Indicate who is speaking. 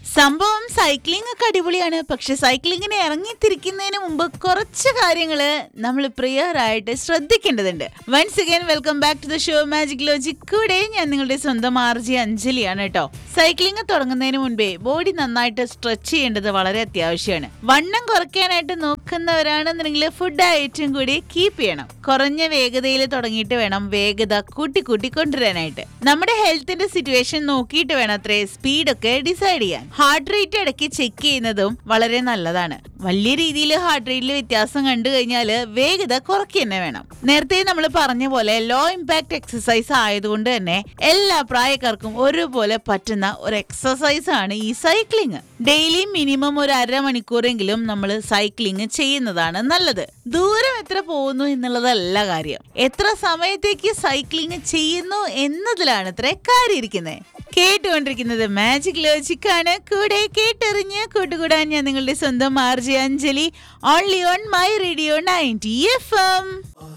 Speaker 1: സംഭവം സൈക്ലിംഗ് ഒക്കെ അടിപൊളിയാണ് പക്ഷെ സൈക്ലിങ്ങിന് ഇറങ്ങിത്തിരിക്കുന്നതിന് മുമ്പ് കുറച്ച് കാര്യങ്ങള് നമ്മൾ പ്രിയറായിട്ട് ശ്രദ്ധിക്കേണ്ടതുണ്ട് once again welcome back to the show magic logic കൂടെ ഞാൻ നിങ്ങളുടെ സ്വന്തം ആർജി അഞ്ജലിയാണ് കേട്ടോ സൈക്ലിംഗ് തുടങ്ങുന്നതിന് മുൻപേ ബോഡി നന്നായിട്ട് സ്ട്രെച്ച് ചെയ്യേണ്ടത് വളരെ അത്യാവശ്യമാണ് വണ്ണം കുറയ്ക്കാനായിട്ട് നോക്കുന്നവരാണെന്നുണ്ടെങ്കിൽ ഫുഡ് ഡയറ്റും കൂടി കീപ്പ് ചെയ്യണം കുറഞ്ഞ വേഗതയിൽ തുടങ്ങിയിട്ട് വേണം വേഗത കൂട്ടി കൂട്ടി കൊണ്ടുവരാനായിട്ട് നമ്മുടെ ഹെൽത്തിന്റെ സിറ്റുവേഷൻ നോക്കിയിട്ട് വേണം അത്രേ സ്പീഡൊക്കെ ഡിസൈഡ് ചെയ്യാൻ ഹാർട്ട് റേറ്റ് ഇടയ്ക്ക് ചെക്ക് ചെയ്യുന്നതും വളരെ നല്ലതാണ് വലിയ രീതിയിൽ ഹാർട്ട് റേറ്റിൽ വ്യത്യാസം കണ്ടു കഴിഞ്ഞാൽ വേഗത കുറയ്ക്കുക തന്നെ വേണം നേരത്തെ നമ്മൾ പറഞ്ഞ പോലെ ലോ ഇമ്പാക്ട് എക്സസൈസ് ആയതുകൊണ്ട് തന്നെ എല്ലാ പ്രായക്കാർക്കും ഒരുപോലെ പറ്റുന്ന ഒരു എക്സസൈസ് ആണ് ഈ സൈക്ലിംഗ് ഡെയിലി മിനിമം ഒരു അരമണിക്കൂറെങ്കിലും നമ്മൾ സൈക്ലിംഗ് ചെയ്യുന്നതാണ് നല്ലത് ദൂരം എത്ര പോകുന്നു എന്നുള്ളതല്ല കാര്യം എത്ര സമയത്തേക്ക് സൈക്ലിംഗ് ചെയ്യുന്നു എന്നതിലാണ് ഇത്ര കാര്യം ഇരിക്കുന്നത് കേട്ടുകൊണ്ടിരിക്കുന്നത് മാജിക് ലോജിക് ആണ് കൂടെ കേട്ടെറിഞ്ഞ് കൂട്ടുകൂടാൻ ഞാൻ നിങ്ങളുടെ സ്വന്തം RJ Anjali only on my radio ninety F M